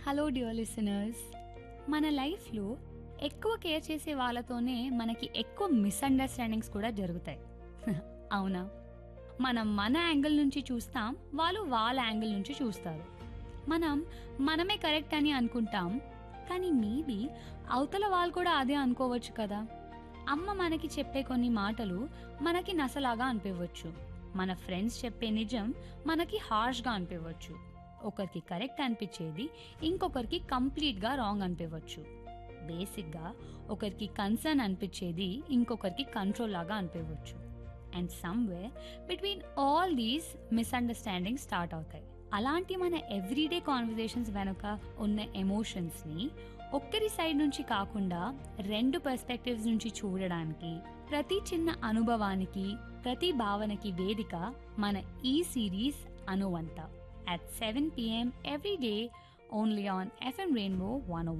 Hello dear listeners మన లైఫ్లో ఎక్కువ కేర్ చేసే వాళ్ళతోనే మనకి ఎక్కువ మిస్అండర్స్టాండింగ్స్ కూడా జరుగుతాయి అవునా మనం మన యాంగిల్ నుంచి చూస్తాం వాళ్ళు వాళ్ళ యాంగిల్ నుంచి చూస్తారు మనం మనమే కరెక్ట్ అని అనుకుంటాం కానీ మేబీ అవతల వాళ్ళు కూడా అదే అనుకోవచ్చు కదా అమ్మ మనకి చెప్పే కొన్ని మాటలు మనకి నసలాగా అనిపించవచ్చు మన ఫ్రెండ్స్ చెప్పే నిజం మనకి హార్ష్గా అనిపించవచ్చు ఒకరికి కరెక్ట్ అనిపించేది ఇంకొకరికి కంప్లీట్గా రాంగ్ అనిపించవచ్చు బేసిక్గా ఒకరికి కన్సర్న్ అనిపించేది ఇంకొకరికి కంట్రోల్ లాగా అనిపించవచ్చు and somewhere between all these misunderstanding start అవుతాయి అలాంటి మన ఎవ్రీడే కాన్వర్జేషన్స్ వెనుక ఉన్న ఎమోషన్స్ని ఒక్కరి సైడ్ నుంచి కాకుండా రెండు పర్స్పెక్టివ్స్ నుంచి చూడడానికి ప్రతి చిన్న అనుభవానికి ప్రతి భావనకి వేదిక మన ఈ సిరీస్ అనువంత at 7 p.m. every day only on FM Rainbow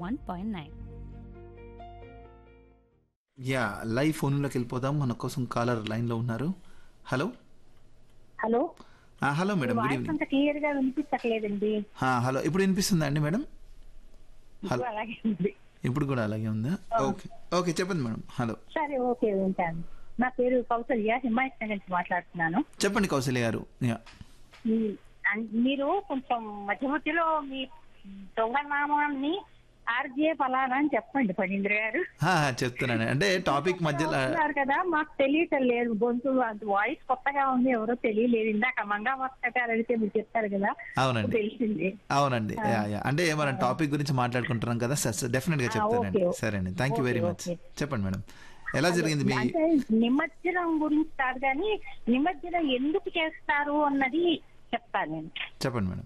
101.9. Yeah live ఫోన్లోకి వెళ్ళిపోదాం మన కోసం కాలర్ లైన్లో ఉన్నారు హలో హలో ఆ, hello madam good voice evening అంత క్లియర్ గా వినిపించట్లేదండి ఆ, హలో ఇప్పుడు వినిపిస్తుందా అండి మేడం హలో ఇప్పుడు అలాగే ఉంది ఇప్పుడు కూడా అలాగే ఉందా ఓకే ఓకే చెప్పండి మేడం హలో సరే ఓకే ఉంటాను నా పేరు కౌసల్య హిమాయత్ నగర్ నుంచి మాట్లాడుతున్నాను చెప్పండి కౌశల్య గారు యా మీ- అన్- మీరు కొంచెం మధ్య మధ్యలో మీ దొంగనామాన్ని ఆర్జే ఫలానా అని చెప్పండి పనీంద్ర గారు ఆ, చెప్తున్నాను అంటే టాపిక్ మధ్యలో వస్తున్నారు కదా మాకు తెలియటం లేదు గొంతు అంత వాయిస్ కొత్తగా ఉంది ఎవరో తెలియలేదు ఇందాక మంగా మస్క గారు అడిగితే మీరు చెప్తారు కదా అవునండి తెలిసింది అవునండి యా, యా. అంటే మనం టాపిక్ గురించి మాట్లాడుకుంటున్నాం కదా సార్ డెఫినెట్ గా ఆ, చెప్తానండి ఓకే, సరే అండి thank you very okay, much okay. చెప్పండి మేడం ఎలా జరిగింది మీ అంటే నిమజ్జనం గురించి కాదు కానీ నిమజ్జనం ఎందుకు చేస్తారు అన్నది చెప్తాను నేను చెప్పండి మేడం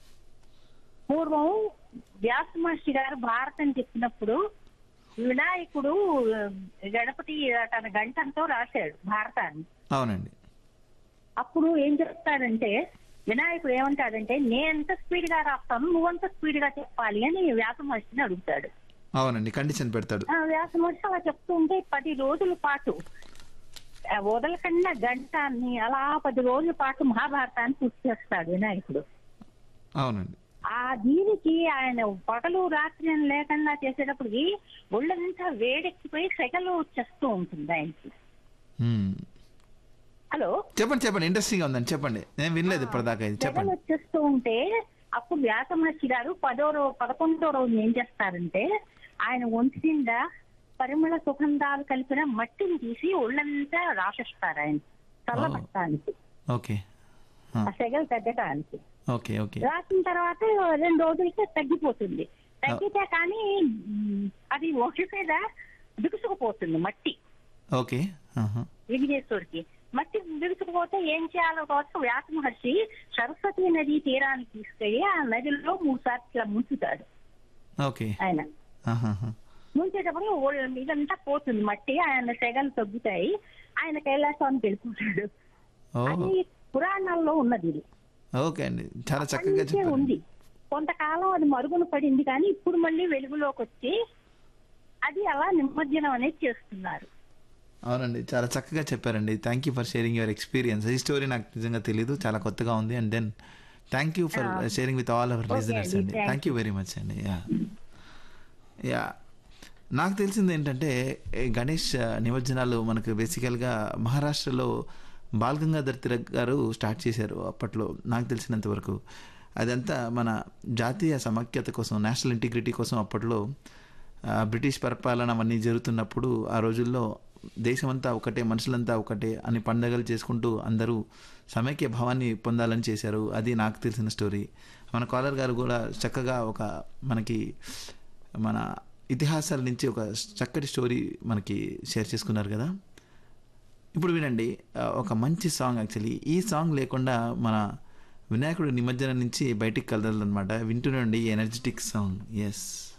పూర్వం వ్యాస మహర్షి గారు భారతం చెప్పినప్పుడు వినాయకుడు ఆ, గణపతి తన గంటంతో రాశాడు భారతాన్ని అవునండి అప్పుడు ఏం చెప్తాడంటే వినాయకుడు ఏమంటాడంటే నేనెంత స్పీడ్ గా రాస్తాను నువ్వంత స్పీడ్ గా చెప్పాలి అని వ్యాస మహర్షిని అడుగుతాడు అవునండి కండిషన్ పెడతాడు ఆ వ్యాస మహర్షి అలా చెప్తూ ఉంటే పది రోజుల పాటు ఆ, వదలకుండా గంటాన్ని అలా పది రోజుల పాటు మహాభారతాన్ని పూర్తి చేస్తాడు వినాయకుడు అవునండి ఆ దీనికి ఆయన పగలు రాత్రి అని లేకుండా చేసేటప్పటికి ఒళ్ళంతా వేడెక్కిపోయి సెగలు వచ్చేస్తూ ఉంటుంది ఆయనకి హ్మ్. హలో చెప్పండి చెప్పండి ఇంట్రెస్టింగ్ ఉందండి చెప్పండి నేను వినలేదు ఇప్పటిదాకా ఇది సెగలు చెప్పండి వచ్చేస్తూ ఉంటే అప్పుడు వ్యాస మహర్షి గారు పదో రోజు పదకొండో రోజు ఏం చేస్తారంటే ఆయన ఒంటి నిండా పరిమళ సుగంధాలు కలిపిన మట్టిని తీసి ఒళ్ళంతా రాసిస్తారు ఆయన చల్లబట్టడానికి ఓకే ఆ సెగలు తగ్గడానికి ఓకే ఓకే రాసిన తర్వాత రెండు రోజులకి తగ్గిపోతుంది తగ్గితే కానీ మ్, అది ఒకటి మీద బిగుసుకుపోతుంది మట్టి ఓకే ఆహా. విఘ్నేశ్వరుడికి మట్టి బిగుసుకుపోతే ఏం చేయాలో కోసం వ్యాస మహర్షి సరస్వతి నది తీరానికి తీసుకెళ్లి ఆ నదిలో మూడు సార్లు ఇట్లా ముంచుతాడు ఓకే ఆయన ఆహాహా. ముంచేటప్పుడు ఓ- ఇదంతా పోతుంది మట్టి ఆయన సెగలు తగ్గుతాయి ఆయన కైలాసానికి వెళ్ళిపోతాడు ఓహో అది పురాణాల్లో ఉన్నది ఇది ఓకే అండి చాలా చక్కగా అప్పటి నుంచే చెప్పారు ఉంది కొంతకాలం అది మరుగున పడింది కానీ ఇప్పుడు మళ్ళీ వెలుగులోకి వచ్చి అది అలా నిమజ్జనం అనేది చేస్తున్నారు అవునండి చాలా చక్కగా చెప్పారండి thank you for sharing your experience ఈ స్టోరీ నాకు నిజంగా తెలియదు చాలా కొత్తగా ఉంది and then thank you for sharing with all our Okay listeners అండి, అండి thank thank you very much అండి యా యా నాకు తెలిసింది ఏంటంటే ఈ గణేష్ ఆ, నిమజ్జనాలు మనకు బేసికల్గా మహారాష్ట్రలో బాల్ గంగాధర్ తిలక్ గారు స్టార్ట్ చేశారు అప్పట్లో నాకు తెలిసినంత వరకు అదంతా మన జాతీయ సమైక్యత కోసం నేషనల్ ఇంటిగ్రిటీ కోసం అప్పట్లో ఆ, బ్రిటిష్ పరిపాలన అవన్నీ జరుగుతున్నప్పుడు ఆ రోజుల్లో దేశమంతా ఒకటే మనుషులంతా ఒకటే అని పండగలు చేసుకుంటూ అందరూ సమైక్య భావాన్ని పొందాలని చేశారు అది నాకు తెలిసిన స్టోరీ మన కాలర్ గారు కూడా చక్కగా ఒక మనకి మన ఇతిహాసాల నుంచి ఒక చక్కటి స్టోరీ మనకి షేర్ చేసుకున్నారు కదా ఇప్పుడు వినండి ఆ, ఒక మంచి సాంగ్ యాక్చువల్లీ ఈ సాంగ్ లేకుండా మన వినాయకుడు నిమజ్జనం నుంచి బయటికి కలదలనమాట వింటూనే ఉండి ఎనర్జెటిక్ సాంగ్ ఎస్